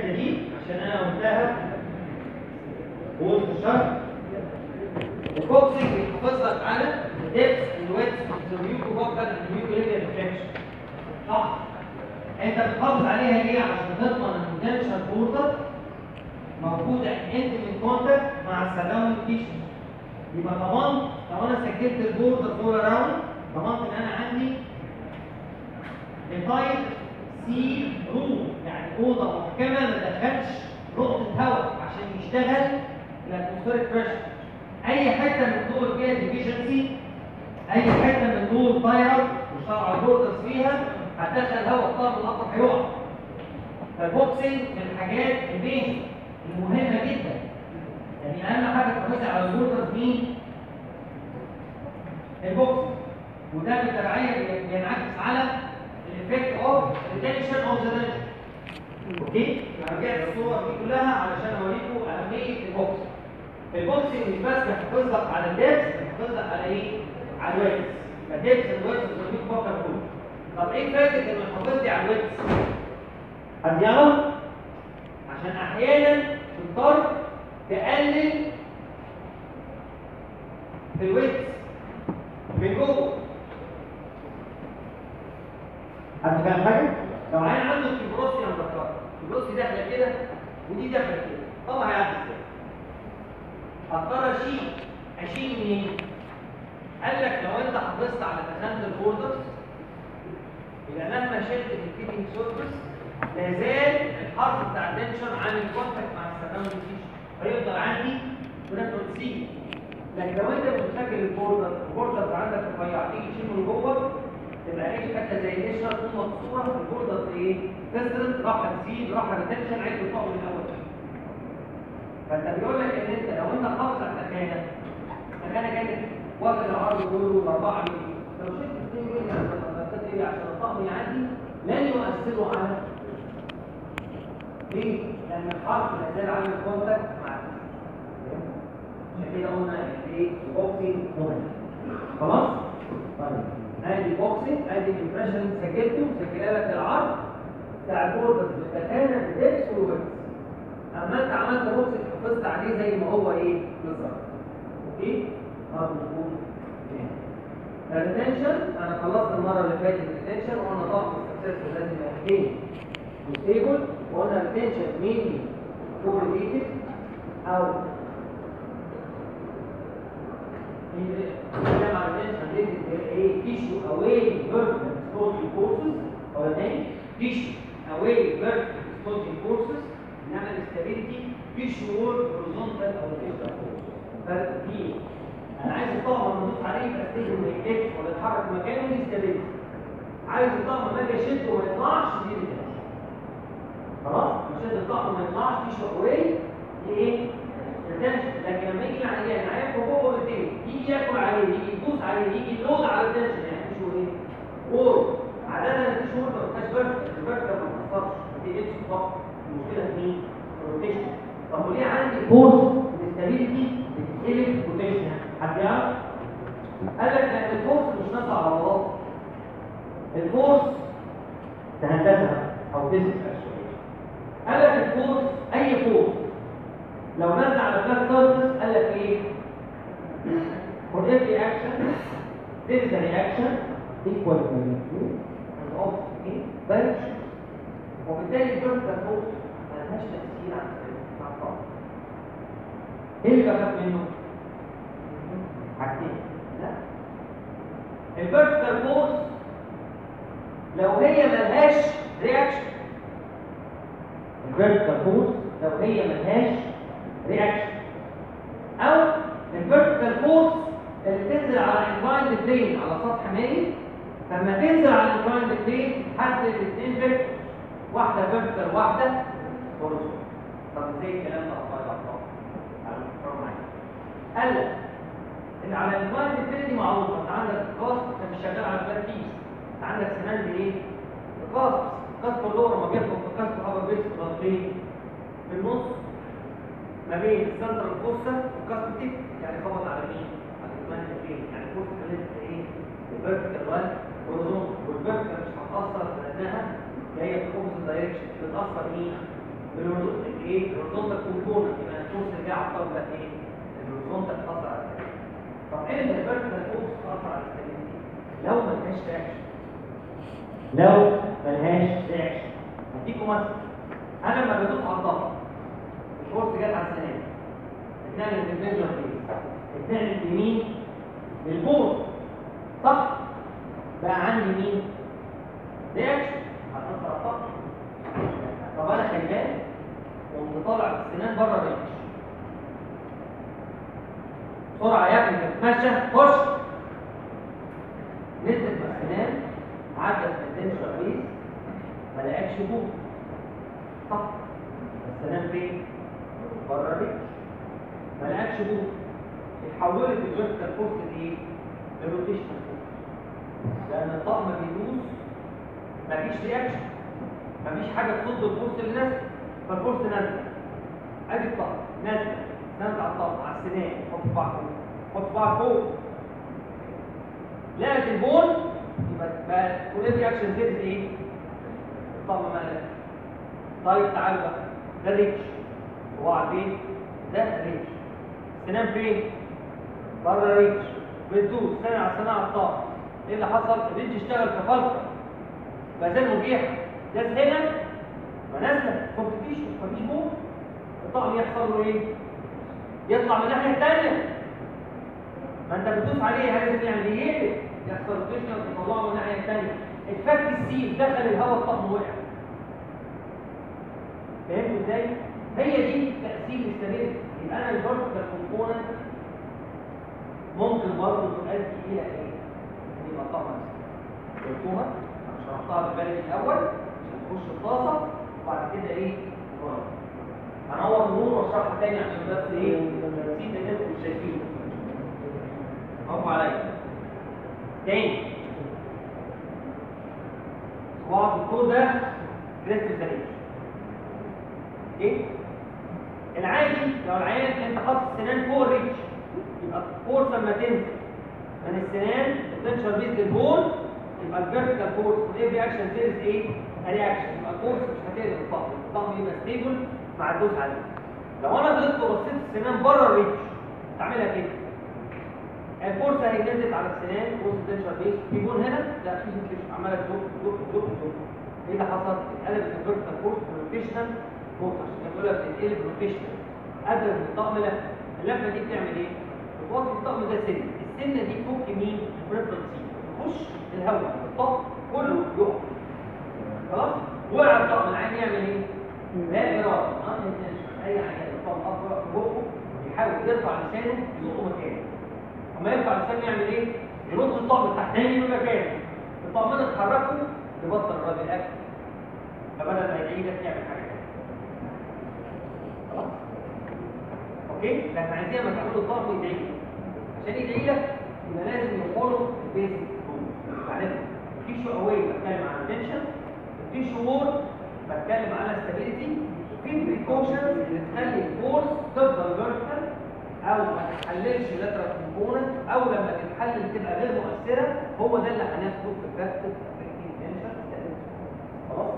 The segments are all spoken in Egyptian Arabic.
الحته دي عشان انا قلتها في وسط الشهر البوكسنج بيحافظ لك على الدبس الويتس والميوكو بوكال الميوكو ليبيا ريفلكشن صح انت بتحافظ عليها ليه عشان تضمن ان الدنشن بوردر موجوده انت من كونتاكت مع السراوند تيشو يبقى ضمنت لو انا سجلت البوردر فول اراوند ضمنت ان انا عندي التايب سي روم يعني اوضه محكمه ما تدخلش نقطه هواء عشان يشتغل الاتموسفيريك بريشر اي حته من دول فيها ديفيشنسي اي حته من دول طايره وشرع البوردرز فيها هتدخل هواء الطرف الاخر هيقع فالبوكسنج من الحاجات الميجر المهمه جدا يعني اهم حاجه تحافظ على البوردرز مين؟ البوكسنج وده بالتبعيه بينعكس على الايفكت اوف ريتنشن اوف ذا دنشن اوكي؟ رجعت الصور دي كلها علشان اوريكم اهميه البوكسنج البوكسنج مش بس بيحافظ لك على الدبس بيحافظ لك على ايه؟ على الويتس فالدبس الويتس والميك بوكر كله طب ايه فائده انه يحافظ لي على الويتس؟ حد يعرف؟ عشان احيانا تضطر تقلل في الويتس من جوه حد فاهم حاجه؟ لو عيان عنده فيبروسي يا مذكر الفيبروسي داخله كده ودي داخله كده طبعا هيعدي ازاي؟ هضطر اشيل اشيل منين؟ قال لك لو انت حافظت على تخانه البوردرز يبقى مهما شلت في الفيتنج سيرفيس لا زال الحرف بتاع الدنشن عامل كونتاكت مع السراوند تيشو فيفضل عندي بريفرنس سي لكن لو انت بتسجل البوردر البوردرز عندك رفيع تيجي تشيله من جوه تبقى ايش حتى زي القشره تكون مكسوره البوردرز ايه؟ كسرت راح تزيد راح ريتنشن عيد الطقم من الاول فانت بيقول لك ان انت لو انت حافظ على التخانه التخانه كانت واخد العرض كله 4 مللي لو شلت 2 مللي عشان عشان الطقم يعدي لن يؤثروا على ليه؟ لان الحرف لا زال عامل كونتاكت مع عشان كده قلنا ايه؟ بوكسنج مهم خلاص؟ طيب ادي بوكسنج ادي الامبريشن سجلته سجلها لك العرض بتاع البوردرز بالتخانه بالدبس والويتس اما انت عملت بوكس حافظت عليه زي ما هو ايه بالظبط اوكي برضه نقول الريتنشن انا خلصت المره اللي فاتت الريتنشن وقلنا ضغط السكسس لازم يبقى وستيبل وقلنا الريتنشن مينلي كورليتد او بنتكلم عن الريتنشن ريتد ايه تيشو اواي فيرتيكال ستورج فورسز ولا تاني تيشو اواي فيرتيكال ستورج فورسز انما الاستابيليتي تيشو وورد هوريزونتال او فيرتيكال فورس فرق كبير انا عايز الطقم لما ادوس عليه يبقى ستيبل ما يقلبش ولا يتحرك مكانه دي استابيليتي عايز الطقم لما اجي اشده وما يطلعش دي ريتنشن خلاص مش الطقم ما يطلعش تيشو اواي دي ايه؟ ريتنشن لكن لما يجي العيان عيان فوق الاثنين يجي ياكل عليه يجي يدوس عليه يجي يلود على التنشن يعني تيشو ايه؟ وور عادة التيشو وور ما بتبقاش فيرتيكال الفيرتيكال ما بتأثرش ما بتقلبش الضغط المشكلة في مين؟ الروتيشن طب وليه عندي فورس الاستابيليتي بتتقلب روتيشن حد يعرف؟ قال لك لان الفورس مش نازله على العضلات الفورس تهندسها او تسمع شويه قال لك الفورس اي فورس لو نزل على فلات سيرفيس قال لك ايه؟ for every action there is a reaction equal to magnitude and of direction وبالتالي الفيرتيكال فورس ملهاش تأثير على الطاقة. ايه اللي بخاف منه؟ حاجتين لا الفيرتيكال فورس لو هي ملهاش رياكشن الفيرتيكال فورس لو هي ملهاش رياكشن او الفيرتيكال فورس اللي تنزل على انكلايند بلين على سطح مائي لما تنزل على انكلايند بلين تحدد الاثنين فيكتور واحده فيرتيكال واحده هوريزونتال طب ازاي الكلام ده الله يرحمه على الفكره معايا قال لك ان على الانكلايند بلين دي معروفه انت عندك كاست انت مش شغال على فلات بيس انت عندك سنان بايه؟ كاست كاست اللور ما بيخبط في كاست الابر بيس فين؟ في النص ما بين السنتر الفوسا والكاست تيك يعني خبط على مين؟ على الانكلايند بلين يعني الفوسا خليت ايه؟ الفيرتيكال وان هوريزونتال والفيرتيكال مش هتاثر لانها هي في اوبوزيت دايركشن بتاثر مين؟ ايه الهوريزونتال كومبوننت يبقى الفورس اللي جاي على الطاوله ده ايه الهوريزونتال اثر على الستابيليتي طب ايه اللي الفيرتيكال فورس اثر على الستابيليتي لو ما لهاش رياكشن لو ما لهاش رياكشن هديكم مثلا انا لما بدوس على الضغط الفورس جت على السنان اتنقلت للميجر فيس اتنقلت لمين للبور صح بقى عندي مين رياكشن هتأثر على الضغط طب انا خيال وقمت طالع السنان بره الرياكشن بسرعه يا ابني تتمشى خش نزلت مع السنان عدت الدنشر فيس ما لقاكش بور صح السنان فين؟ بره الرياكشن ما لقاكش بور اتحولت الفيرتيكال فورس لايه؟ لروتيشنال فورس لان الطقم بيدوس مفيش رياكشن مفيش حاجه تصد الفورس اللي نازله فالفورس نازله ادي الطقم نازله نازله على الطقم على السنان حط صباعك فوق حط صباعك فوق لقت البون يبقى بقى كل رياكشن زيت ايه؟ الطقم مقلق طيب تعالوا بقى ده ريتش هو فين؟ ده ريتش السنان فين؟ بره ريتش بتدوس سنه على سنه على الطقم ايه اللي حصل؟ الريتش اشتغل كفلتر ما زال مريحه داس هنا ونازله كومبيتيشن مفيش بول الطقم يحصل له ايه؟ يطلع من الناحيه الثانيه ما انت بتدوس عليه لازم يعني يقلب يحصل روتيشن تطلعه من الناحيه الثانيه اتفك السيل دخل الهواء الطقم وقع فهمتوا ازاي؟ هي دي تاثير الاستابيليتي يبقى انا الفيرتيكال كومبوننت ممكن برضه تؤدي الى ايه؟ ان يبقى طبعا فهمتوها؟ انا شرحتها بالبلد الاول عشان تخش الطاسه وبعد كده ايه؟ نور هنور النور واشرحها تاني عشان بس ايه؟ نسيت ان انتوا مش شايفينه برافو عليا تاني صباع الدكتور ده كريستال زريش اوكي العادي لو العيان انت حاطط السنان فوق الريتش يبقى الفورس لما تنزل من السنان التنشر بيز للبول يبقى الفيرتيكال فورس والايه رياكشن سيريز ايه؟ رياكشن يبقى الفورس مش هتقلب الطقم الطقم يبقى ستيبل مع الدوس عليه لو انا غلطت وبصيت السنان بره الريتش تعملها كده الفورس اهي نزلت على السنان فورس التنشر بيز في بون هنا لا في مش عماله تزق تزق تزق تزق ايه اللي حصل؟ اتقلبت الفيرتيكال فورس روتيشنال فورس عشان كده بقول لك بتتقلب روتيشنال قبل الطقم لا اللفه دي بتعمل ايه؟ بتوطي الطقم ده سن السنه دي تفك مين؟ البريفرنس تخش الهواء الطقم كله يقع خلاص؟ وقع الطقم العين يعمل ايه؟ لا اراده ما اي حاجه الطقم اقرا في بقه يحاول يرفع لسانه يزقه مكانه اما يرفع لسانه يعمل ايه؟ يرد الطقم التحتاني من مكانه الطقمين اتحركوا يبطل الراجل اكل فبدل ما يدعي لك يعمل حاجه تانيه خلاص؟ اوكي؟ لكن عايزين لما تعملوا الطقم يدعي لك عشان يدعي لك يبقى لازم يقولوا البيزك عارف في شو اواي بتكلم عن التنشن في شهور بتكلم على ستابيليتي في بريكوشنز اللي تخلي الفورس تفضل فيرتيكال او ما تتحللش لاترال كومبوننت او لما تتحلل تبقى غير مؤثره هو ده اللي هناخده في الفاكتور افكتيف تنشن خلاص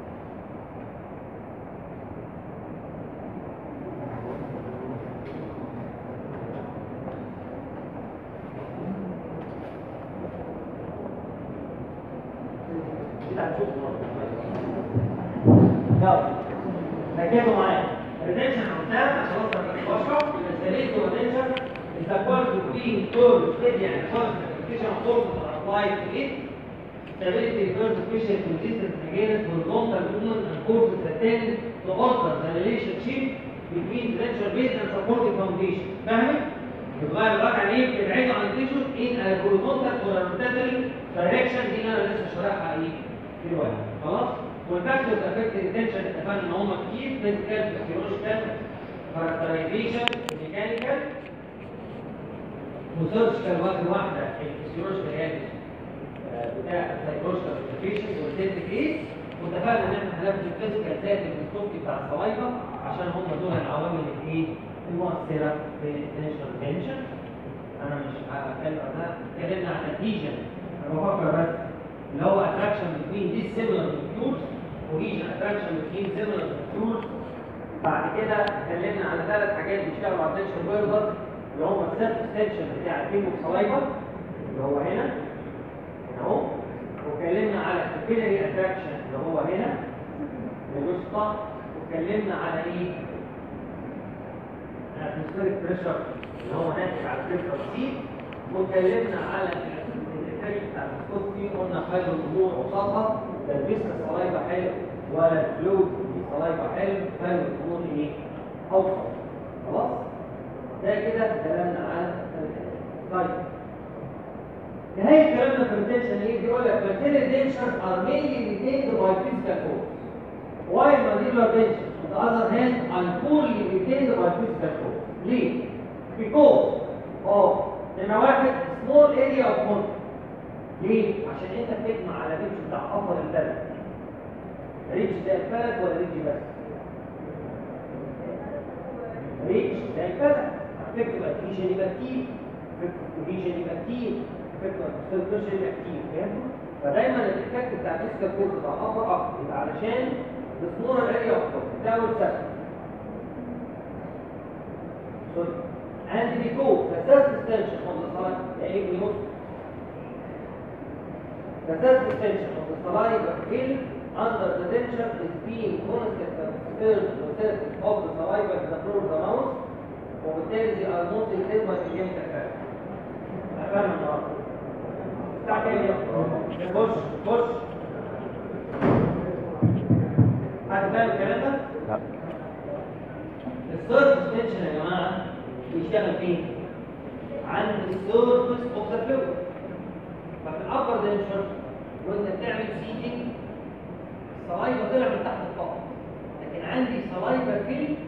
يلا ركزوا معايا الريتنشن قدام عشان اوصل للبشره الريتنشن والريتنشن is the course between curve steady and concentration of forces applied to it stability refers efficient resistance against horizontal movement and forces that tend to alter the relationship between the tension base and supporting foundation فاهم؟ يتغير الواقع عن ايه؟ بيبعدوا عن التنشن in a horizontal or rotatory direction دي اللي انا لسه شارحها ايه؟ دلوقتي خلاص؟ والفاكتورز افكت التنشن اتفقنا ان هم كتير فيزيكال فيسيولوجيكال كاركترايزيشن ميكانيكال وسيرجيكال واحده واحده الفيسيولوجيكال يعني بتاع السايكولوجيكال فيزيكيشن والتنتك ايه واتفقنا ان احنا هناخد الفيزيكال زائد الميكروسكوبي بتاع الصلايفه عشان هم دول العوامل الايه المؤثره في التنشن تنشن انا مش هتكلم عنها اتكلمنا عن الاديجن انا بفكر بس اللي هو attraction between these similar molecules cohesion attraction between similar molecules كده اتكلمنا على ثلاث حاجات بيشتغلوا على التنشن بيرضر اللي هم السيلف اكستنشن بتاع الفيمو سلايفا اللي هو هنا هنا اهو واتكلمنا على الكابيلاري اتراكشن اللي هو هنا الوسطى واتكلمنا على ايه؟ الاتموسفيريك بريشر اللي هو ناتج على البريشر سي واتكلمنا على الافكت بتاع السكوت فيه قلنا خير الامور وسطها لا البيسكا سلايفا حلو ولا الفلويد سلايفا حلو خير الامور ايه؟ اوسط خلاص؟ ده كده كلامنا على طيب نهاية كلامنا في الريتنشن ايه؟ بيقول لك bacterial dentures are mainly retained by physical force while mandibular dentures on the other hand are poorly retained by physical force ليه؟ because of نمرة واحد small area of contact ليه؟ عشان انت بتجمع على ريتش بتاع قطر البلد ريتش زي البلد ولا ريتش بس؟ ريتش زي البلد فكرة الكوهيجن يبقى كتير فكرة الكوهيجن يبقى كتير فكرة الكونسنتريشن يبقى كتير فاهم؟ فدايما الافكت بتاع الفيسكال كورس بتاع الابر اكتر يبقى علشان السمول اريا اكتر ده اول سبب سوري and because the self-extension of the saliva يعني بيبص the self-extension of the saliva fill under the denture is being constant the process of the saliva in the floor of the mouth وبالتالي they are not retained by the chemical effect فاهم النهارده الساعة كام يا خش خش حد فاهم الكلام ده؟ لا السيرف اكستنشن يا جماعه بيشتغل فين؟ عند السيرفس اوف ذا فلويد ففي الابر دنشر وانت بتعمل سيتنج السلايفا طلع من تحت الطاقه لكن عندي سلايفا فيل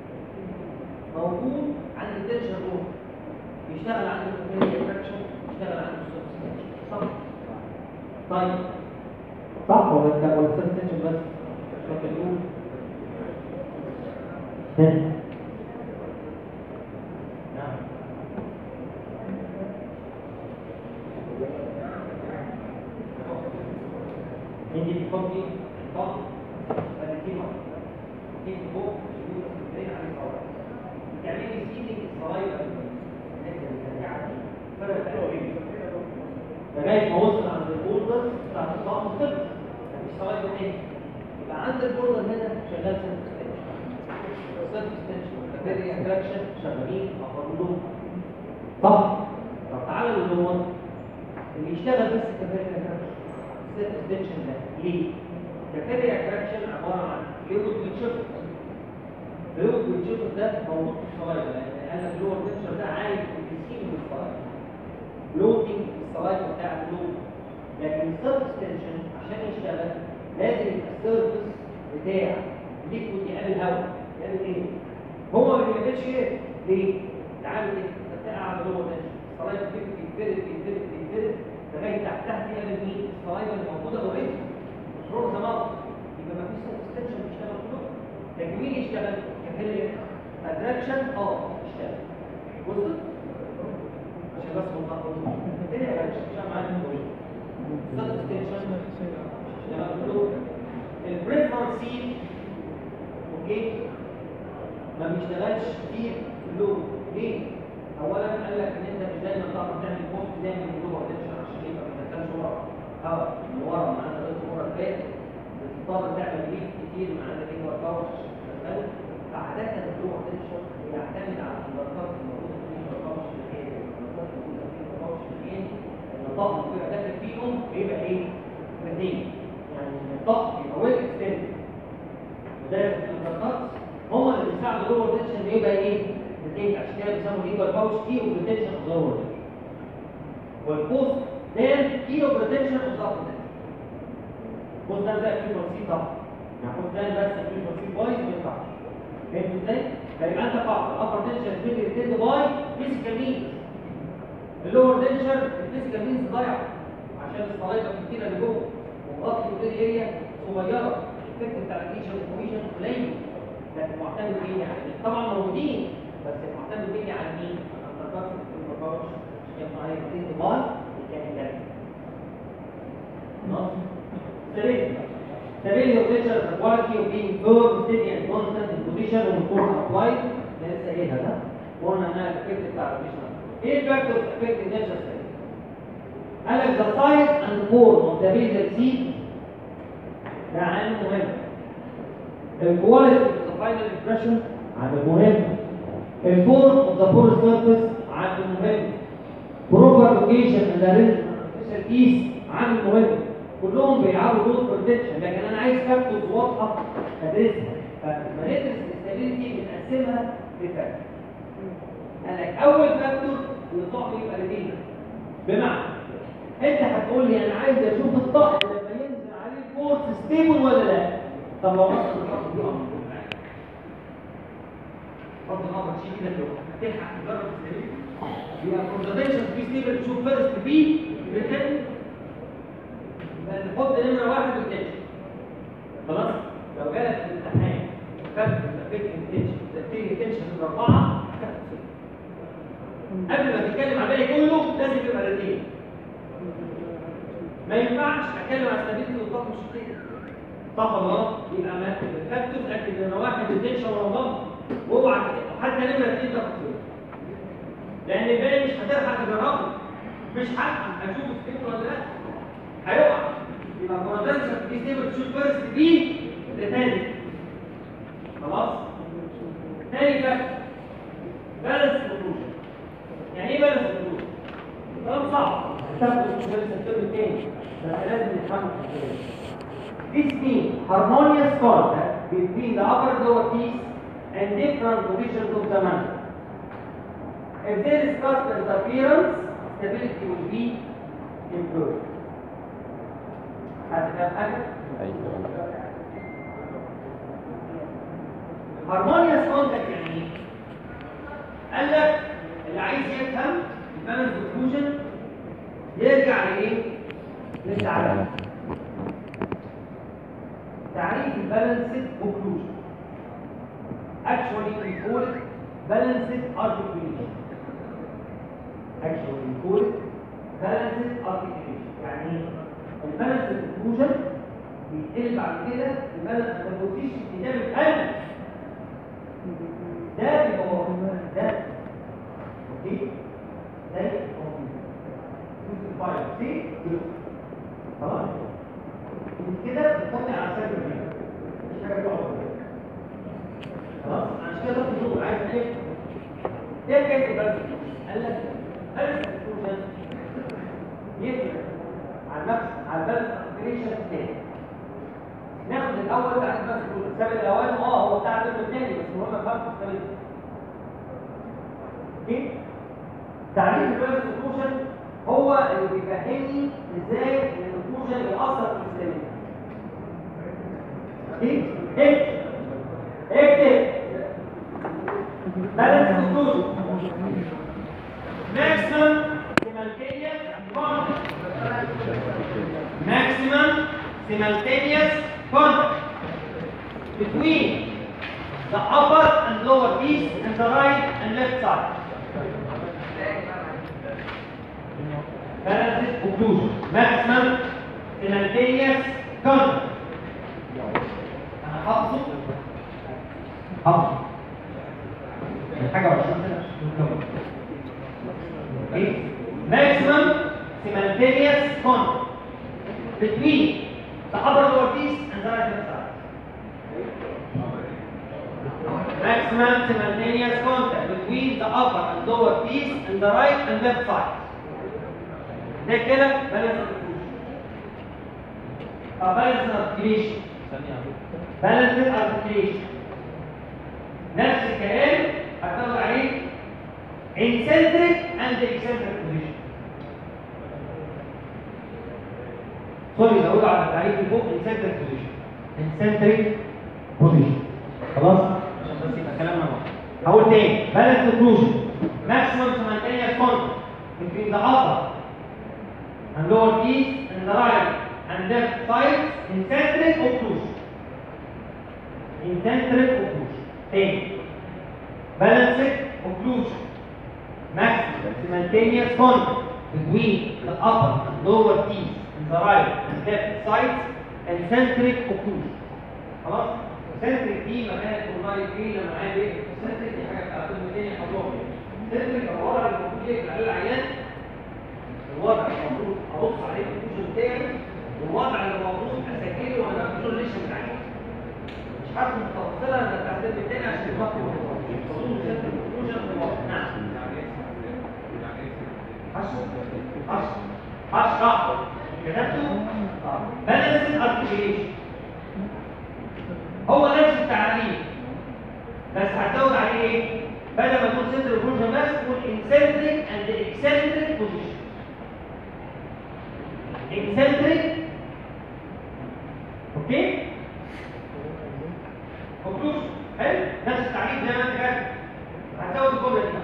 موجود عند الدنشر روم بيشتغل عند الكوميديا فراكشن بيشتغل عند السيرفس اكستنشن صح؟ طيب صح ولا لا ولا السيرفس اكستنشن بس؟ شكل الاول نعم يجي بيحط ايه؟ الطاقة فالكيمة كيف فوق يقول البرين عليه صلاة تعملي سيدنج الصلايبة الناس اللي سريعة دي فرق تقريبا لغاية ما وصل عند البوردر بتاعت الطاقة خلص مفيش صلايبة تاني يبقى عند البوردر هنا شغال سنة سيلف اكستنشن كابيلري اتراكشن شغالين اقربهم صح طب تعالى للجوه اللي يشتغل بس كابيلري اتراكشن سيلف اكستنشن ده ليه؟ كابيلري اتراكشن عباره عن فلويد بيتشفط فلويد بيتشفط ده موجود في الصلايب لان قال لك لور تنشر ده عايز يسيب في الصلايب لودنج في الصلايب بتاع اللود لكن السيلف اكستنشن عشان يشتغل لازم يبقى السيرفس بتاع ليكويد يقابل هواء يعمل ايه؟ هو ما بيعملش ايه؟ ليه؟ تعالوا كده تتقع على جوه ده الصلايب بتفرد يتفرد يتفرد يتفرد لغايه تحت تحت يعمل مين؟ الصلايب اللي موجوده اوريدي فروغ زمان يبقى ما فيش اكستنشن بيشتغل كله لكن مين يشتغل؟ كابيلري اتراكشن اه يشتغل وصلت؟ عشان بس ما نخبطوش كابيلري اتراكشن عشان معاك الموضوع اكستنشن اشتغل كله البريفرال سيل اوكي ما بيشتغلش كتير في اللون ليه؟ اولا قال لك ان انت مش دايما تعرف تعمل بوست دايما من جوه تنشر عشان يبقى ما تدخلش ورا اه من ورا معانا قلت المره اللي فاتت بتضطر تعمل ليف كتير معانا كده ورا باوش عشان تشتغل فعادة الجوه تنشر بيعتمد على الضغطات الموجوده في الباوش مكان الضغطات الموجوده في الباوش مكان الضغط اللي بيبقى داخل فيهم بيبقى ايه؟ متين يعني الضغط بيبقى ويل اكستندد وده الضغطات هم اللي بيساعدوا جوه التنشن يبقى ايه؟ الدنيا عشان كده بيسموا ليبر باوش كي اوف ريتنشن اوف ذا وورد والبوست دام كي اوف ريتنشن اوف ذا وورد بوست دام زي في بسيط طبعا يعني بوست دام بس في بسيط بايظ ما ينفعش فهمت ازاي؟ فيبقى انت قاعده الابر تنشن بين ريتند باي فيزيكال مينز اللور تنشن الفيزيكال مينز ضايعه عشان الصلايبه الكتيره اللي جوه وغطي كل اريا صغيره الفكر بتاع الريشن والكوميشن قليل لكن معتمد ايه يعني طبعا موجودين بس معتمد ايه على مين؟ على الضغط في الباوش عشان معايا كتير باي كان ده خلاص سليم stability of nature the quality of being firm steady and constant in position when force applied ده لسه قايلها ده وقلنا انها الافكت بتاع الروتيشن ايه الفاكتورز افكت nature stability قال لك the size and form of the basal seat ده عامل مهم الكواليتي of the final impression عامل مهم الفورم of the pore surface عامل مهم proper location and arrangement of the piece عامل مهم كلهم بيلعبوا دور في التنشن لكن انا عايز فاكتورز واضحه ادرسها فلما ندرس الاستابيليتي بنقسمها لفاكتور قال لك اول فاكتور ان الطقم يبقى ريدينا بمعنى انت هتقول لي انا عايز اشوف الطقم لما ينزل عليه الفورس ستيبل ولا لا طب لو مثلا الطقم دي امر حط الامر شيء كده لو هتلحق تجرب الستابيليتي يبقى كونسنتريشن في ستيبل تشوف فيرست بي ريتن نحط نمره واحد والتنشن خلاص لو جالك في الامتحان خدت تفكير التنشن تفكير التنشن من اربعه قبل ما تتكلم عن الباقي كله لازم يبقى رتيب ما ينفعش اتكلم عن استابيليتي والطاقه الشقيه صح ولا غلط؟ يبقى ما الفاكتورز اكتب نمره واحد التنشن ورا بعض واوعى حتى نمره اثنين تفاصيل لان الباقي مش هتلحق تجربه مش هلحق اشوف ستيبل ولا لا هيقع يبقى كونتنشن في ستيبل تشوف فيرست بي لتاني خلاص تاني فاكتور بالانس كونكلوجن يعني ايه بالانس كونكلوجن؟ كلام صعب تاخده في السنتر التاني بس لازم نفهمه This means harmonious contact between the upper and lower teeth and different positions of the man. If there is cusp interference, stability will be improved. هتفهم حاجة؟ harmonious contact يعني ايه؟ قال لك اللي عايز يفهم البالانس كونكلوجن يرجع لايه؟ للتعريف تعريف البالانسد كونكلوجن actually we call it balanced articulation actually we call it balanced articulation يعني ايه؟ البالانس كونكلوجن بيتقلب بعد كده البالانس كونكلوجن بيتعمل قلب ده بيبقى موجود ده اوكي ده موجود فايل سي خلاص كده بتحطي على سكر هنا مش حاجه بتقعد خلاص عشان كده بتقول عايز ايه ايه كيف البالانس قال لك البالانس كونكلوجن يفرق على نفس على البالانس ارتكليشن الثاني ناخد الاول بتاع البالانس كونكلوجن السبب الاول اه هو بتاع الترم الثاني بس مهم افهم السبب اوكي تعريف البالانس كونكلوجن هو اللي بيفهمني ازاي ان الكونكلوجن ياثر في الاستابيليتي اوكي اكتب اكتب بالانس كونكلوجن maximum simultaneous contact maximum simultaneous contact between the upper and lower piece and the right and left side. Balanced conclusion. Maximum simultaneous contact. أنا حافظه حافظه حاجة وعشرين سنة Okay? Maximum simultaneous contact between the upper lower piece and the right hand side. Maximum simultaneous contact between the upper and lower piece and the right and left side. ده كده balance طب balance articulation balance articulation نفس الكلام هتطلع عليه eccentric and eccentric position سوري زود على التعريف اللي فوق eccentric position eccentric position خلاص عشان بس يبقى كلامنا واضح هقول تاني balance conclusion maximum simultaneous contact between the upper and lower piece and the right and left sides eccentric occlusion eccentric occlusion تاني balanced occlusion maximum simultaneous contact between the upper and lower teeth and the right and left sides انسنتريك اوكلوجن خلاص سنتريك دي مكان الكورناي ايه لما معايا ايه سنتريك دي حاجه بتاعت الدنيا حضوري سنتريك الوضع اللي المفروض يقفل عليه العيان الوضع اللي المفروض ابص عليه الكوشن بتاعي والوضع اللي المفروض اسجله وانا في الريليشن بتاعي مش حاسس متفصله انا بتاعت التاني عشان يفكر اظن سنتريك الكوشن في الوضع نعم حشر حشر حشر كتبته بالانس ارتكيليشن هو نفس التعريف بس هتزود عليه ايه بدل ما تقول سنترال بوزيشن بس تقول انسنتريك اند اكسنتريك بوزيشن انسنتريك اوكي كونكلوجن حلو نفس التعريف زي ما انت كاتب هتزود الجمله دي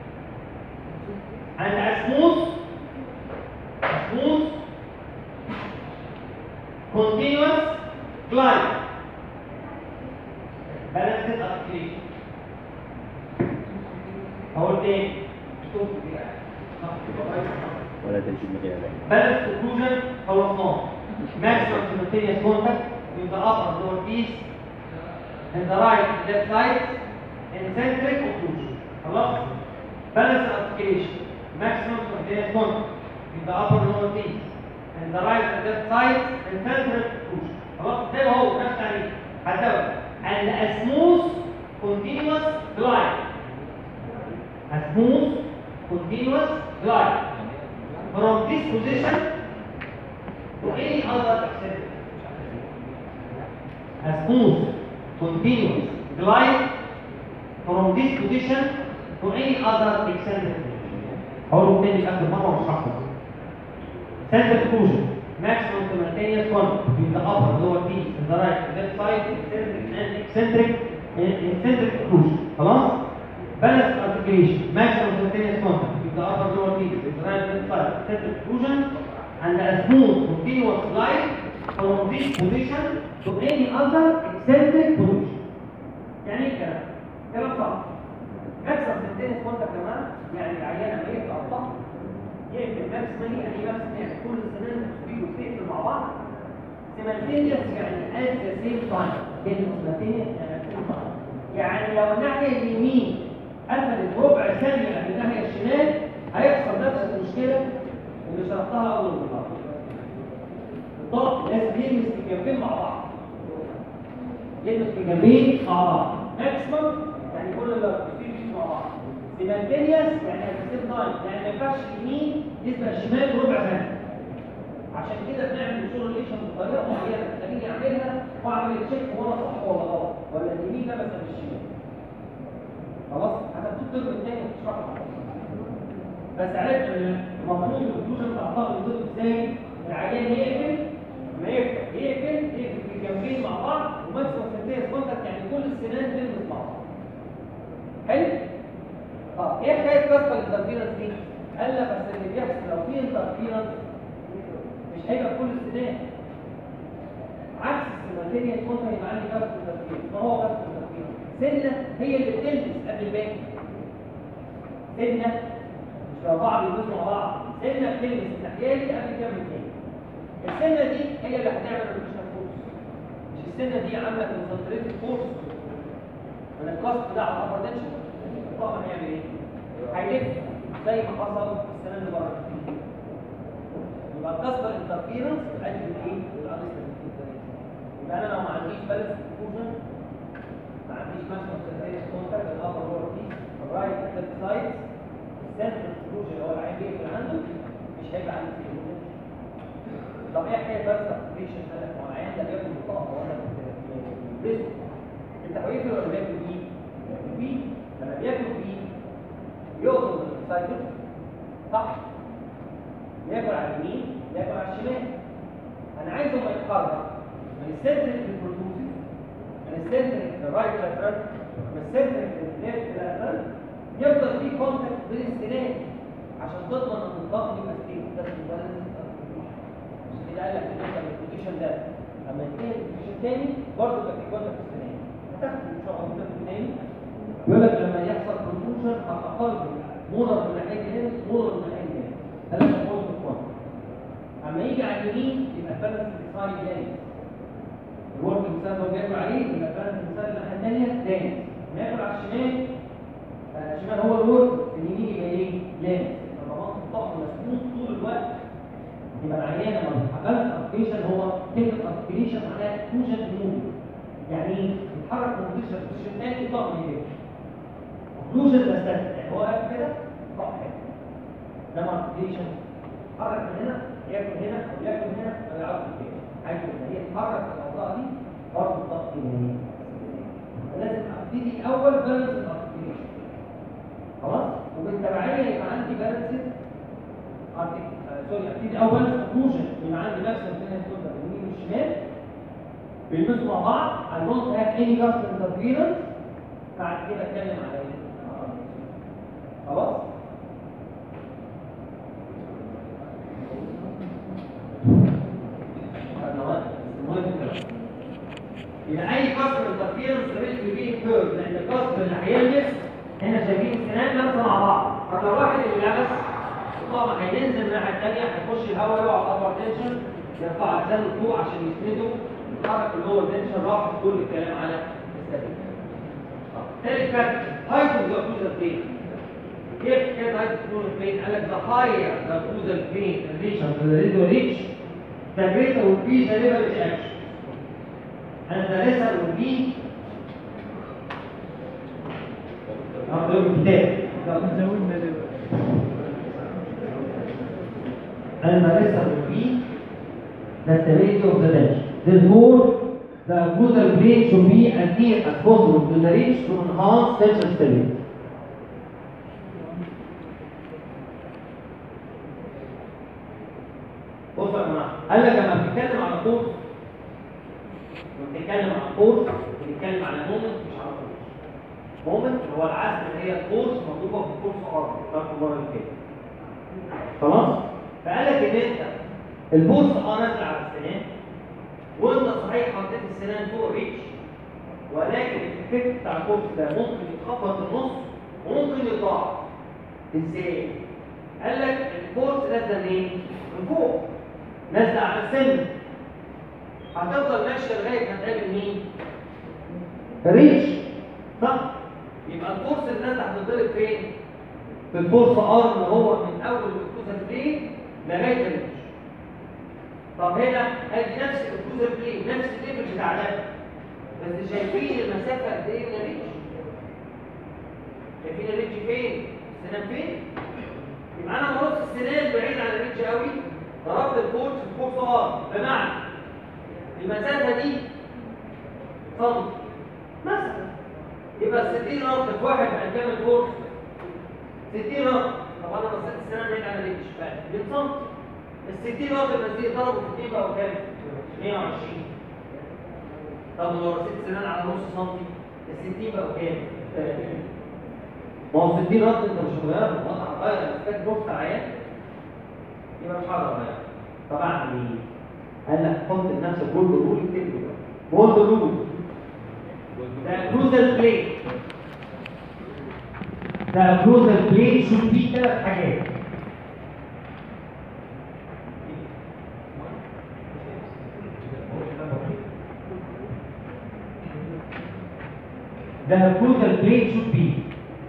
and a smooth smooth continuous glide balanced articulation اقول تاني ولا تجد مجال balance occlusion خلصناه maximum simultaneous contact with the upper lower piece and the right and left side and centric occlusion خلاص balance articulation maximum simultaneous contact with the upper lower piece and the right and left side and centric occlusion خلاص زي ما هو نفس التعريف هتزود and a smooth continuous glide a smooth continuous glide from this position to any other extent. A smooth, continuous glide from this position to any other extent. هقوله تاني آخر مرة واشرحه. Center fusion, maximum simultaneous contact between the upper and lower piece and the right and left side, eccentric and eccentric, eccentric fusion. خلاص؟ Balanced articulation, maximum simultaneous contact between the upper and lower piece and the right and left side, eccentric fusion, and a smooth, continuous glide from this position to any other eccentric position. يعني ايه الكلام؟ كلام صح. maximum simultaneous contact يا جماعه يعني العيان لما يقطع الضغط يقفل ماكسيمالي يعني ايه ماكسيمالي يعني كل السنان بيجوا تقفل مع بعض simultaneous يعني at the same time كلمة simultaneous يعني at the same time يعني لو الناحية اليمين قفلت ربع ثانية قبل الناحية الشمال هيحصل نفس المشكلة اللي شرحتها أول مرة الضغط لازم يلمس الجنبين مع بعض يلمس الجنبين مع بعض ماكسيمم يعني كل اللي مع بعض سيمالتينيوس يعني at the same time يعني ما ينفعش اليمين يسبق الشمال ربع ثانية عشان كده بنعمل ريليشن بطريقه معينه خليني اعملها واعمل تشيك هو انا صح ولا غلط ولا اليمين ده مثلا الشمال خلاص هتبتدي الترم الثاني وتشرحها بس عرفت ان المفروض الكونكلوجن بتاع الضغط يضرب ازاي العيان يقفل ما يفتح يقفل يقفل في الجنبين مع بعض وماكسيمم سنتيس كونتاكت يعني كل السنان تلمس مع بعض حلو طب ايه حكايه كاستر انترفيرنس دي؟ قال لك بس اللي بيحصل لو في انترفيرنس مش هيبقى في كل السنان عكس السنتين يكون هيبقى عندي كاستر انترفيرنس ما هو كاستر انترفيرنس سنه هي اللي بتلمس قبل الباقي سنه مش لو بعض يلمسوا مع بعض سنه بتلمس الناحيه دي قبل كام التاني السنه دي هي اللي هتعمل الروتيشن فورس مش السنه دي عامله كونسنتريتد فورس من الكاست بتاع الهايبرتنشن طبعا هيعمل ايه؟ هيلف زي ما حصل في السنه اللي بره يبقى الكاستر انترفيرنس بتؤدي لايه؟ للانستابيليتي يبقى انا لو ما عنديش بالانس ديفوجن ما عنديش ماكسيمم سنتينس كونتاكت الابر لور بيس الرايت ليفت سايد السنتر ديفوجن اللي هو العين بيقفل عنده مش هيبقى عندي سيلوجن طب ايه حكايه بالانس ابليكيشن ده؟ هو العيان ده بياكل بطاقه ولا بيلبسه انت هيقفل ولا بياكل بيه؟ بياكل بيه لما بياكل بيه يقطر السايكل صح؟ ياكل على اليمين ياكل على الشمال انا عايزه ما يتحرك من السنتر للبروتوسيس من السنتر للرايت لاترال من السنتر للليفت لاترال يفضل في كونتاكت بين السنان عشان تضمن ان الضغط يبقى ستيبل ده البالانس عشان كده قال لك ان البوزيشن ده لما ينتهي البوزيشن تاني برضه يبقى في كونتاكت السنان هتاخد ان شاء الله كونتاكت تاني يقول لك لما يحصل بروتوشن على الاقل مولر من ناحيه الهند مولر من ناحيه الهند ثلاثة بوينت كوانت اما يجي على اليمين يبقى بالانس سايد جامد الورك مثال لو بياكل عليه يبقى بالانس مثال الناحيه الثانيه لامس ياكل على الشمال آه، الشمال هو الورك اليمين يبقى ايه؟ لامس فضغط الضغط مسنون طول الوقت يبقى العيان لما بالانس ارتكيشن هو كلمه ارتكيشن معناها توجد موف يعني ايه؟ يتحرك من بوزيشن لبوزيشن ثاني الضغط يجي اوكلوجن بستنى يعني هو واقف كده ضغط كده ده ارتكيشن يتحرك من هنا ياكل هنا او ياكل هنا او يعرف كده عايز ان هي تتحرك في المنطقه دي برضه الضغط يجي لازم ابتدي اول بالانس الارتكيشن خلاص وبالتبعيه يبقى عندي بالانس سوري ابتدي اول بالانس اوكلوجن يبقى عندي نفس الدنيا السوداء اليمين والشمال بيلمسوا مع بعض I don't have any gust interference بعد كده اتكلم على ايه؟ خلاص؟ يبقى اي كسر انترفيرنس ريسك بي كيرف لان الكسر اللي هيلمس هنا شايفين السنان لابسه مع بعض طب لو واحد اللي لمس طبعا هينزل من الناحيه الثانيه هيخش الهواء يقع على الابر تنشن يرفع لسانه فوق عشان يسنده يتحرك اللور تنشن راح كل الكلام على السبيل ثالث فاكتور هايت اوف ذا اوكلوزال بين ايه حكايه هايت اوف ذا بين قال لك ذا هاير ذا اوكلوزال بين ريليشن تو ذا ريدو ريتش ذا جريتر ويل بي ذا ليفل اكشن and the lesser will be أقدر الكتاب زودنا ده and the lesser will be the stability of the bench. Therefore, the occlusal plane should be as near as possible to the ridge to enhance tension stability. بصوا يا جماعه قال لك لما بنتكلم على فورس بنتكلم على فورس بنتكلم على مومنت مش على فورس مومنت هو العزم اللي هي الفورس مضروبه في فورس ارض ده المره اللي فاتت خلاص فقال لك ان انت البوست اه نازل على السنان وانت صحيح حطيت السنان فوق الريتش ولكن الافكت بتاع البوست ده ممكن يتخبط في النص وممكن يضاعف ازاي؟ قال لك الفورس نازله منين؟ من فوق نازله على السن هتفضل ماشيه لغايه ما تقابل مين؟ الريتش صح؟ يبقى الفورس اللي نازله هتتضرب فين؟ في الفورس ار اللي هو من اول الكوزا بلين لغايه الريتش طب هنا ادي نفس الكوزا بلين نفس الليفل بتاع ده بس شايفين المسافه قد ايه من الريتش شايفين الريتش فين السنان فين يبقى انا مرص السنان بعيد عن الريتش قوي ضربت الفورس في الفورس ار بمعنى المسافه دي سم مثلا يبقى ال 60 نقطه في واحد بقى كام الفورس 60 نقطه طب انا بصيت السنان بعيد عن الريتش بقى 100 سم ال 60 نقطه المزيد ضربوا في 2 بقوا كام 120 طب لو رصيت السنان على نص سنتي ال 60 بقوا كام 30 ما هو 60 نقطه انت مش هتغيرها النقطه هتغير المسافات بص عيان يبقى مش هقدر اغيرها طب اعمل ايه؟ قال لك حط لنفسك جولد رول اكتب له جولد رول ده كروزال بليت ده كروزال بليت شوف فيه ثلاث حاجات The occlusal plate should be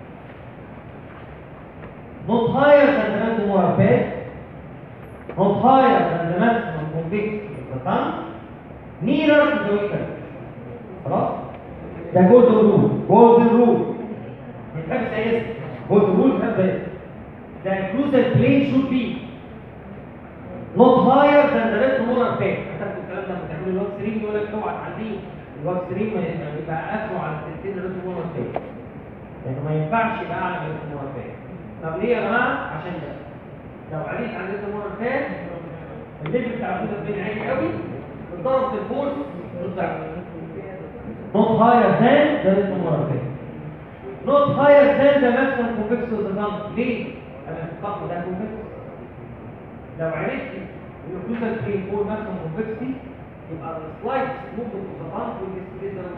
not higher than the maximum rapid, not higher than the maximum convexity of the tongue, nearer to the weaker. خلاص؟ ده جولدن رول جولدن رول بتحب سياسة جولدن رول بتحب سياسة The occlusal plate should be not higher than the rest molar pad حتى الكلام ده لما تعملوا الواكس ريم يقول لك اوعى تعديه الواكس ريم ما يبقى اخره على التلتين ريت مونر باد لانه ما ينفعش يبقى اعلى من ريت مونر باد طب ليه يا جماعه عشان ده لو عليت على ريت مونر باد الليفل بتاع الفوز الدنيا عالي قوي الضغط الفورس بتاع not higher than the rate molar pad not higher than the maximum convexity of the tongue ليه؟ انا الضغط ده convex لو عرفت الاوكلوزال بلين فوق ماكسيمم كونفكسيتي يبقى السلايد موفمنت اوف ذا بانك والديسبليس ده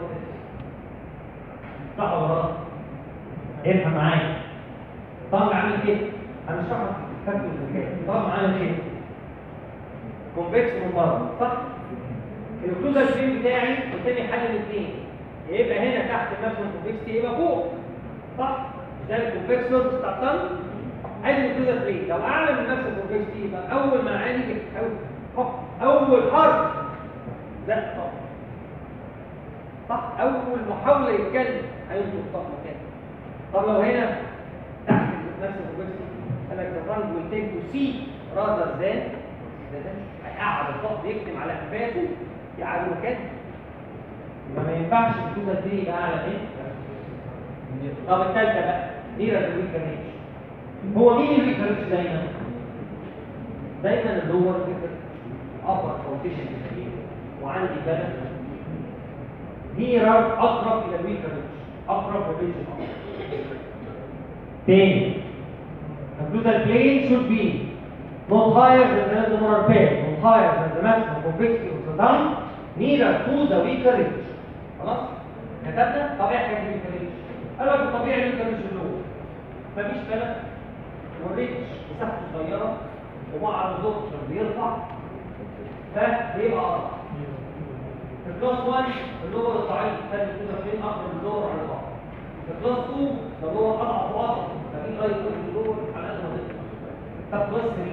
صح ولا غلط؟ افهم معايا طنج عامل كده انا مش هعرف فاكر الحكايه طنج عامل كده كونفكس من بره صح؟ الاوكلوزال فين بتاعي قدامي حل من اثنين يا يبقى هنا تحت الماكسيمم كونفكستي يبقى فوق صح مش ده الكونفكس سورس بتاع الطن ادي الاوكلوزال فين لو اعلى من الماكسيمم كونفكستي يبقى اول ما عالي اول اول حرف زق طب صح اول محاوله يتكلم هيظبط طب مكانه طب لو هنا تحت الماكسيمم كونفكستي قال لك the tongue will tend to see rather than هيقعد الضغط يكتم على انفاسه يقعد مكانه يبقى ما ينفعش الكوزا دي يبقى اعلى من طب الثالثه بقى نيرا الويكر ريتش هو مين الويكر ريتش دايما؟ دايما اللي هو الويكر ابر كونديشن وعندي بلد نيرا اقرب الى الويكر ريتش اقرب للريتش تاني الكوزا plane should be not higher than the abdominal pair, not higher than the maximum convexity of the tongue, neither to the weaker ridge. خلاص؟ كتبنا طبيعة كانت weaker ridge. قال لك الطبيعي weaker ridge اللي هو مفيش كلام والريدج مساحته صغيرة ومع الريزورت بيرفع فبيبقى أربع. في كلاس 1 اللور الضعيف خلي كده فين أقرب اللور على بعض. في كلاس 2 ده اللور أضعف وأضعف ففي رايت اللور على قد ما تقدر. طب كلاس 3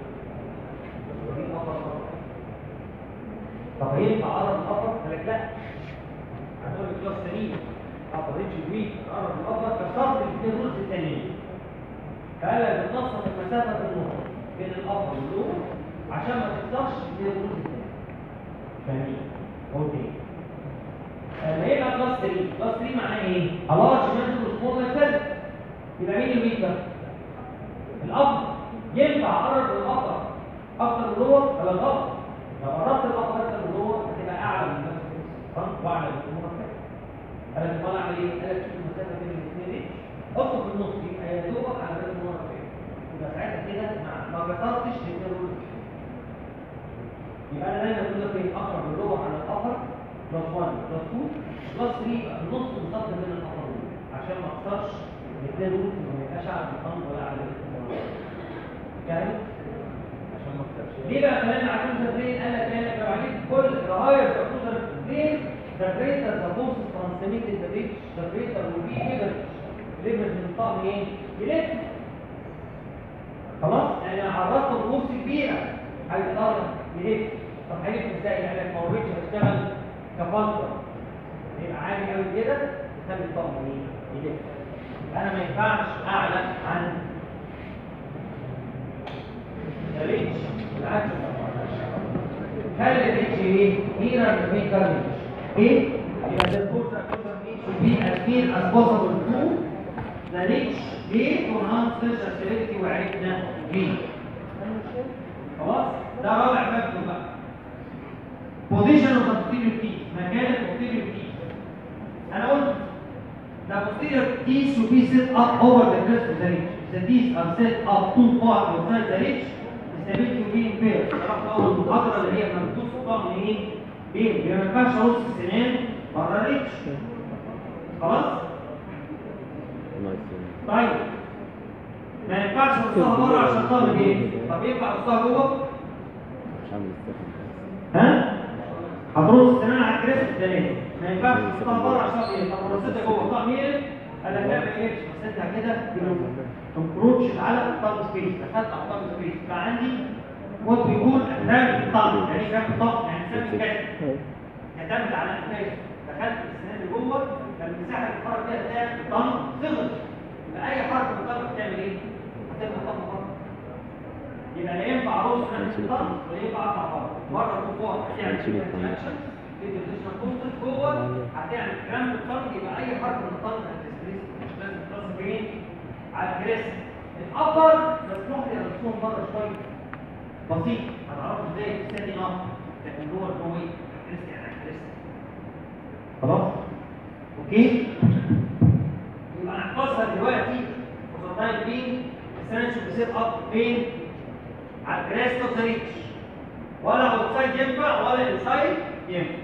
طب هينفع عرض الأفر؟ قال لك لا هتقول لك كلاس سليم أفر ريتش ويك عرض الأفر كسرت الاثنين رولز التانيين فقال لك بتنصف المسافة في النص بين الأفر واللور عشان ما تكسرش الاثنين رولز التانيين فاهمين؟ اوكي لما يبقى كلاس 3 كلاس 3 معناه ايه؟ خلاص شمال سمول سيل يبقى مين الويكر؟ الأفر ينفع أقرب الأفر أكتر من اللور ولا غلط؟ لو قربت الأفر أكتر من اللور هتبقى أعلى من الفرنك وأعلى من الأمور الثانية. قال لك طالع أعمل إيه؟ قال لك شوف المسافة بين الاثنين إيه؟ حطه في النص يبقى يا دوبك على بين الأمور الثانية. يبقى ساعتها كده ما ما كسرتش الاثنين دول. يبقى أنا دايما كده فين أقرب من اللور على الأفر بلس 1 بلس 2 بلس 3 يبقى النص بالظبط بين الأفر واللور عشان ما أكسرش الاثنين دول وما يبقاش أعلى من الفرنك ولا أعلى من الأمور يعني عشان ما اكسبش ليه بقى كلامنا على كل تمرين قال لك لانك لو عليك كل الهاير تكوزر تمرين the greater the force transmitted the reach the greater will be leverage leverage من الطقم ايه؟ يلف خلاص؟ يعني انا عرضت فورس كبيره هيضطر يلف طب هيلف ازاي؟ يعني لك ما هو الريتش هيشتغل كفلتر يبقى عالي قوي كده يخلي الطقم ايه؟ يلف يبقى انا ما ينفعش اعلى عن الريتش بالعكس خلي الريتش ايه؟ هنا في كارنج ايه؟ يبقى the force across the reach will be as near as possible to the reach ليه؟ to enhance pressure stability وعرفنا ليه خلاص؟ ده رابع فاكتور بقى position of the posterior teeth مكان ال posterior teeth انا قلت the posterior teeth should be set up over the crest of the ridge if the teeth are set up too far outside the ridge stability will be impaired رحت اول محاضره اللي هي ممدوح طعم ايه؟ بين يبقى ما ينفعش ارص السنان بره الريتش خلاص؟ الله يسلمك طيب ما ينفعش ارصها بره عشان طالب ايه؟ طب ينفع ارصها جوه؟ مش عامل استخدام ها؟ هترص السنان على الكريس الثلاثة ما ينفعش تحطها بره عشان ايه؟ طب رصيتها جوه طعم ايه؟ انا هتعمل ايه؟ رصيتها كده تنكروتش على الطعم سبيس دخلت على الطعم سبيس فعندي وات بيكون رامي الطعم يعني ايه رامي الطعم؟ يعني سامي كده اعتمد على انتاج دخلت السنان اللي جوه فالمساحه اللي اتحرك فيها بتاعت الطعم صغر يبقى اي حركه من الطعم بتعمل ايه؟ هتبقى الطعم بره يبقى لا ينفع ارص عن الطعم ولا ينفع اطلع بره بره من فوق هتعمل هنشيل الطعم. اكشن تدي بوزيشن كونستنت جوه هتعمل كرامب الطعم يبقى اي حركه من الطعم هتستريس مش لازم ترص فين؟ على الكريس الابر مسموح لي ارصهم بره شويه بسيط هتعرفوا ازاي تستني اب لكن جوه الجوي الكريس يعني الكريس خلاص اوكي يبقى هنحفظها دلوقتي فور ذا تايم بين السنه شوف سيت اب فين على الكريست اوف ذا ريتش ولا اوتسايد ينفع ولا انسايد ينفع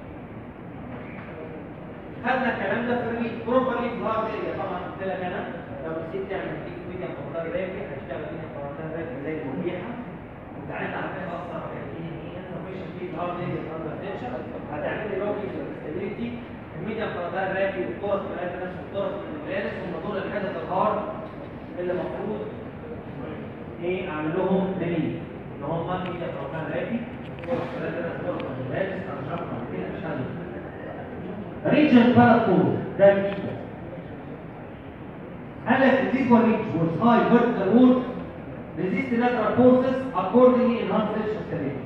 خدنا الكلام ده في الريت بروبرلي في الهارد اريا طبعا قلت لك انا لو نسيت تعمل فيك ميديا كونتر رافي هيشتغل ميديا كونتر رافي زي المريحه وساعتها هتلاقي اثر على الايه هي انسفيشن فيك الهارد اندر تنشن هتعمل لي لوكينج ستابيليتي الميديا بتاعتها الرافي والطرس بتاعتها نفس الطرس من الفيرانس هم دول الحتت الهارد اللي المفروض ايه اعمل لهم دليل اللي هم الميديا بتاعتها الرافي والطرس بتاعتها نفس الطرس من الفيرانس انا مش عارف اعمل كده مش هعمل ريجن بارافور ده الميديا قال لك the equal reach was high vertical wall resist lateral forces accordingly enhance tension stability.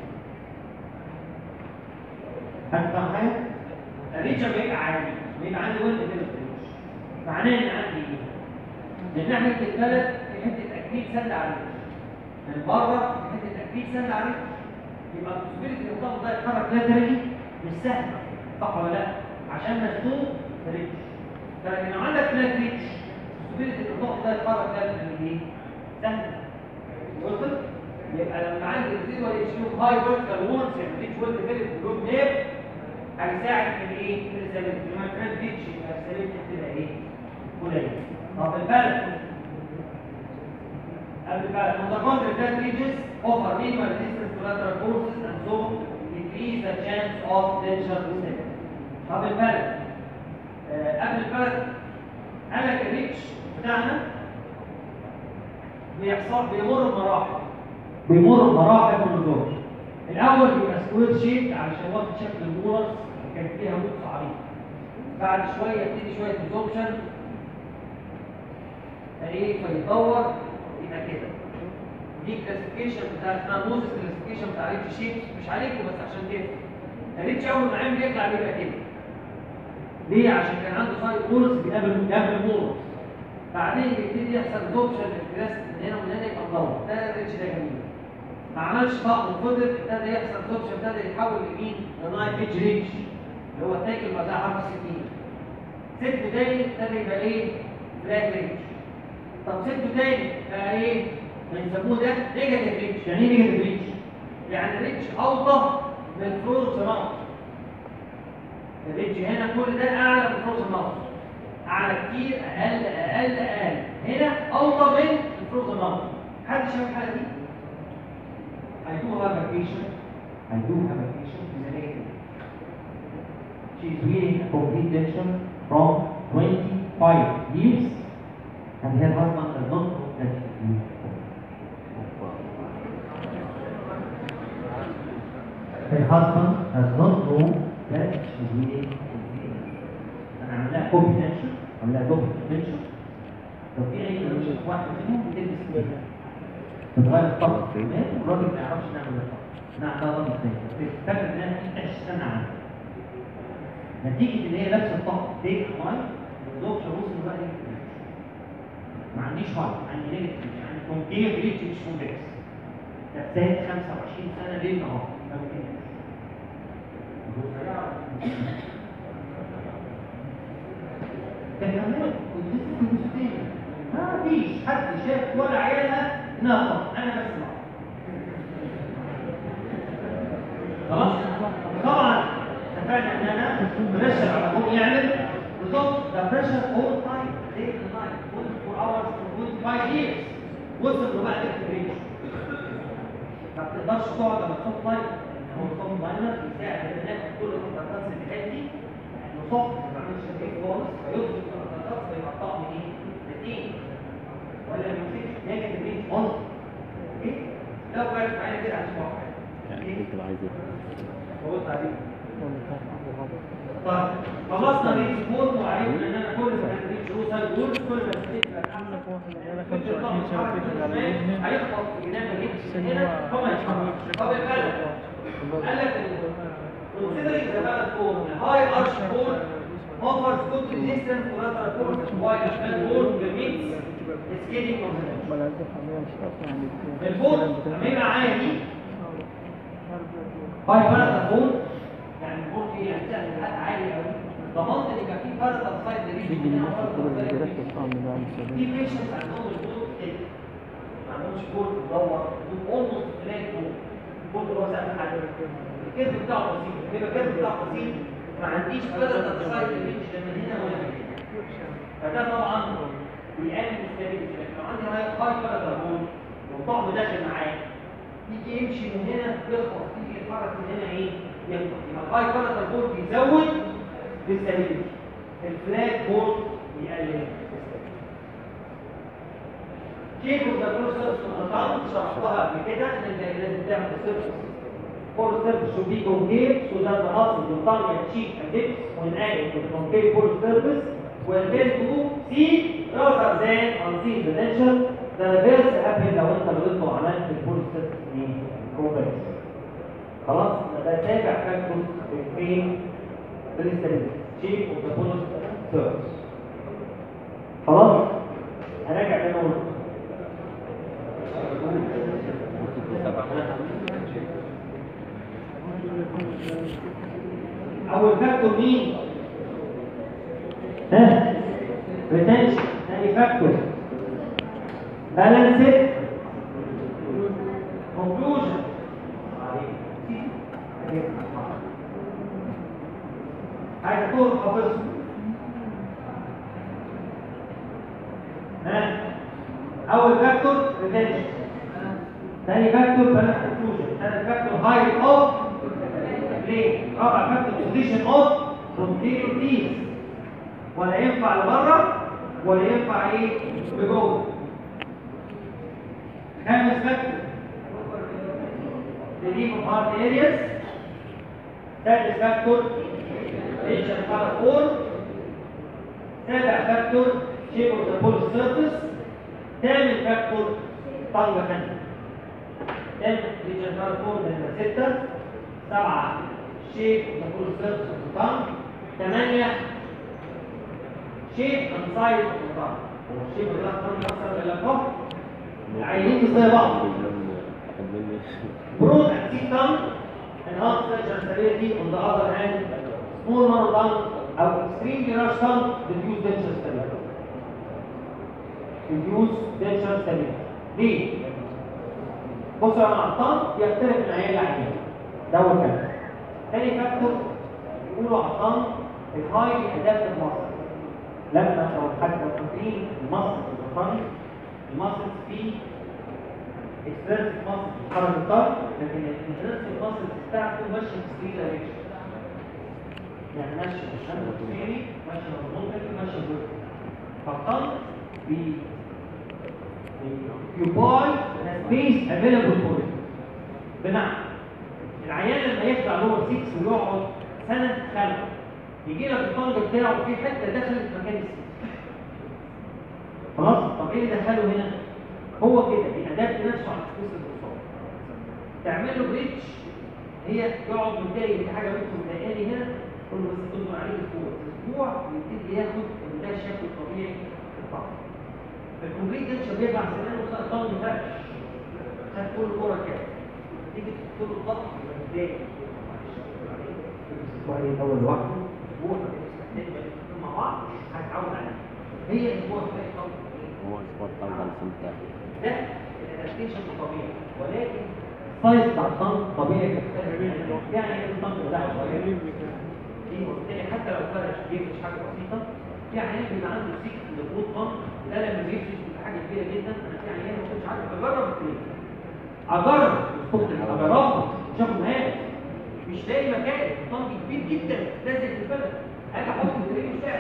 هتفهم حاجة؟ الريتش بيبقى عالي بيبقى عندي ويند فيلتريش معناه ان عندي ايه؟ من ناحية البلد في حتة أكيد سد على الريتش من بره في حتة أكيد سد على الريتش يبقى البوسيبيليتي ان الضغط ده يتحرك لاترالي مش سهل صح ولا لا؟ عشان مزنوق في الريتش فلكن لو عندك فلات ريتش البوسيبيليتي ان الضغط ده يتحرك لاترالي ايه؟ سهل وصلت؟ يبقى لما عندي الزيرو اتش هاي فيرتيكال وولز يعني ريتش ويلد فيلت بلود نيب هيساعد في الايه؟ في السلامة لما الفلات ريتش يبقى السلامة تبقى ايه؟ قليل طب البلد قبل البلد on the contrary flat ridges offer minimal resistance to lateral forces and so increase the chance of tension stability طب البلد آه قبل البلد قال لك الريتش بتاعنا بيحصل بيمر بمراحل بيمر بمراحل في النزول الاول بيبقى سكوير شيب علشان واخد شكل المولرز كان فيها نقطه عريضه بعد شويه يبتدي شويه ديزوبشن ايه فيتطور يبقى كده دي كلاسيفيكيشن بتاع اسمها موزس كلاسيفيكيشن بتاع ريتش شيبس مش عليكم بس عشان كده الريتش اول ما عين بيطلع بيبقى كده ليه عشان كان عنده سايد مولرز بيقابل قبل مولرز بعدين بيبتدي يحصل دوبشن للكلاس من هنا ومن هنا يبقى مدور ده الريتش ده جميل ما عملش طقم فضل ابتدى يحصل دوبشن ابتدى يتحول لمين؟ لنايف ايدج ريتش اللي هو التاكل بقى زي حرف 60 سته تاني ابتدى يبقى ايه؟ فلات ريتش طب سته تاني بقى ايه؟ بنسموه ده نيجاتيف ريتش يعني ايه نيجاتيف ريتش؟ يعني الريتش اوضح من الفلوز ماوس الريتش هنا كل ده اعلى من الفلوز ماوس اعلى كتير اقل اقل اقل هنا اوطى من الفروزن ماوس حد شاف الحاله دي؟ I do have a patient I do have a patient in the negative She is wearing a complete tension from 25 years and her husband does not know that she is wearing Her husband does not know that she is wearing انا عامل لها كوبي تنشن عامل لها دوبل تنشن لو في اي تنشن واحد منهم بتلبس كده بتغير الطاقه تمام والراجل ما يعرفش نعمل الطاقه نعمل ضغط تاني فاكر انها في 20 سنه عنها نتيجه ان هي لابسه الطاقه تيك ماي دوبش بص بقى ما عنديش هاي عندي نيجاتيف عندي كومبير ريتش كومبلكس تبتدي 25 سنه ليل نهار ما بتنساش كمان ما فيش حد شاف ولا عيالها ناقص انا بسمع خلاص طبعا اتفقنا ان انا بريشر على طول يعمل بالظبط ده بريشر اول تايم داي اند نايت 24 hours for 25 years وصل له بقى الريتش ما بتقدرش تقعد على التوب لاين هو التوب لاينر بيساعد البنات في كل الكونتاكتات اللي بتاعت دي انه صف ما بيعملش شيء خالص فيدخل في الكونتاكتات فيبقى الطقم ايه؟ نتيجه ولا ما يمسكش نيجاتيف ريتش خالص اوكي؟ لو واقف معايا كده هتسمع حاجه يعني كنت عايز بص عليه طيب خلصنا ريتش فور وعرفنا ان انا كل ما كان ريتش له سايد وورد كل ما الستيت بقى هيخبط في جناب الريتش هنا فما يتحركش طب البلد قال لك considering the ballot form a high arch form offers good resistance to lateral forces while a flat form permits escaping from the الفوت لما يبقى عالي هاي بلد فوت يعني الفوت فيه يعني سهل لحد عالي قوي ضمنت ان يبقى في بلد سايد في بيشنت عندهم الفوت كده ما عندهمش فوت مدور اولموست فلات فوت الفوت اللي هو سهل حاجه الكذب بتاعه بسيط يبقى الكذب بتاعه بسيط ما عنديش بلد سايد ريتش لا من هنا ولا من هنا فده طبعا بيقلل الاستابيليتي لكن لو عندي هاي هاي بلد هرمون والطعم داخل معاه يجي يمشي من هنا يخبط يجي يتحرك من هنا ايه يخبط يبقى الباي باراتال بورد بيزود الاستابيليتي الفلات بورد بيقلل كيف ذا بروسس النظام شرحتها قبل كده ان انت لازم تعمل سيرفس فور سيرفس should be concave so that the muscles will tongue and cheek and lips when added to the concave for surface will tend to see rather than unseen potential ده reverse happen لو انت غلطت وعملت الفول سيرفس ايه كونفكس خلاص ده سابع فاكتور بين الاستابيليتي شيب اوف ذا بولس سيرفس خلاص هراجع تاني اقول أول فاكتور مين؟ ها؟ ريتنشن ثاني فاكتور بالانسد كونكلوجن عايز تقول حافظه ها؟ أول فاكتور ريتنشن ثاني فاكتور بالانس كونكلوجن ثالث فاكتور هايت اوف ليه؟ رابع فاكتور بوزيشن اوف posterior teeth ولا ينفع لبره ولا ينفع ايه لجوه خامس فاكتور relief of hard areas سادس فاكتور tension power four سابع فاكتور shape of the pole surface ثامن فاكتور طنجة فن ثامن tension power four من ستة سبعة shape of the pole surface of the tongue ثمانية shape and size of the tongue shape of the tongue أكثر إلى الفوق العينين زي بعض broad and thick tongue enhance tension stability on the other hand small narrow tongue أو extremely large tongue reduce tension stability reduce tension stability ليه؟ بصوا يا جماعه الطن يختلف من عيال لعيال ده اول فاكتور تاني فاكتور يقولوا على الطن الهاي ادابتيف ماسل لما لو حتى فاكرين الماسل في الطن الماسل فيه اكسترنسيك ماسل بتحرك الطن لكن الانترنسيك ماسل بتاعته ماشيه في ستريت دايركشن يعني ماشيه بالشمال ماشيه هوريزونتالي ماشيه فيرتيكال فالطن بي occupy the space available for it بمعنى العيان لما يخلع لور 6 ويقعد سنه خلع يجي لك الطنج بتاعه في حته دخلت مكان السيكس خلاص طب ايه اللي دخله هنا هو كده بيأدابت نفسه على سبيس الاتصال تعمل له بريتش هي يقعد متضايق في حاجه بنته مضايقاني هنا تقول له بس تصبر عليه اسبوع اسبوع يبتدي ياخد ان ده الشكل الطبيعي للطنج الكومبليت ديتشر بيبقى سنانه وصل طن فرش خد كل كوره كده تيجي تدخل الضغط يبقى متضايق الاسبوع ايه اول واحده اسبوع مع بعض هتتعود عليه هي اسبوع تلاقي طن هو سبورت طبعا سمتع ده الادابتيشن الطبيعي ولكن السايز بتاع الطن طبيعي بيختلف يعني الطن بتاعه صغير دي مستحيل حتى لو فرش بيفرش حاجه بسيطه في عيان بيبقى عنده سيك لبوت طن ده لما بيفرش بتبقى حاجه كبيره جدا انا في عيان ما كنتش عارف اجرب التريك اجرب اجربها شوف معايا مش لاقي مكان الطن كبير جدا لازم في البلد اجي احط التريك بتاعي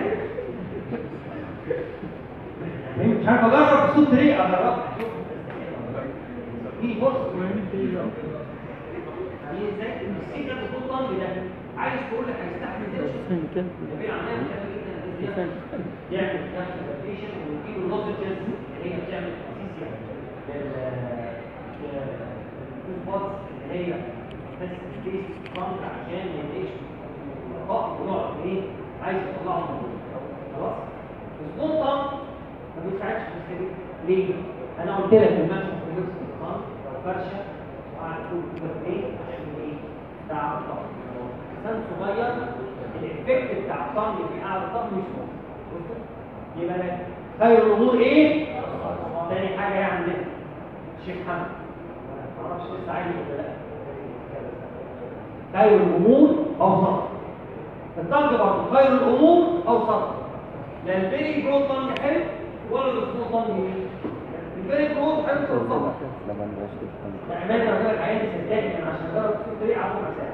مش عارف اجرب بصوت تريك اجربها دي فرصه دي ازاي السيك ده بصوت طن ده عايز تقول لك هيستحمل ده النبي عملها مهمه جدا يعمل كونسنتريشن ويجيب اللوزجز اللي هي بتعمل تاسيس للفوسفاتس اللي هي بس سبيس فانك عشان ما يبقاش لقاء ونقعد ايه عايز يطلعه من الجو. خلاص السلطه ما بيساعدش في السبيل ليه؟ انا قلت لك المنشأ في نفس الخان لو فرشه وقعد تقول كده في ايه عشان ايه؟ تعب الضغط انسان صغير الافكت بتاع الطن في قاعد الطن مش موجود يبقى ده خير الامور ايه؟ تاني حاجه يعني عندنا الشيخ حمد ما اعرفش لسه عايز ولا لا خير الامور اوسط الطنج برضه خير الامور اوسط لا البيري برو طنج حلو ولا السمول طنج الفيري برود حلو توصلها لما نشتري يعني ما انا بقول الحاجات دي صدقني انا عشان اجرب اسوق طريق عفوا مسافه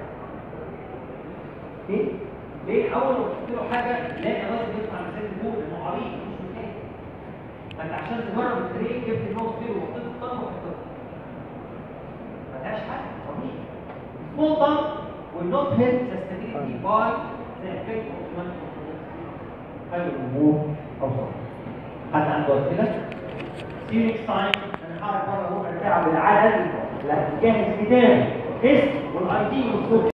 ليه؟ ليه اول ما تحط له حاجه لا لازم يطلع مسافه فوق لانه عريض مش مكان فانت عشان تجرب الطريق جبت الماوس كده وحطيته في الطرف وحطيته ملهاش حل طبيعي small bump will not help the stability by the effect of the خلي الامور اوصل حد عنده اسئله؟ See you next time هنحرك بره ربع ساعه بالعدد لا جاهز كتاب اسم والاي دي والصوت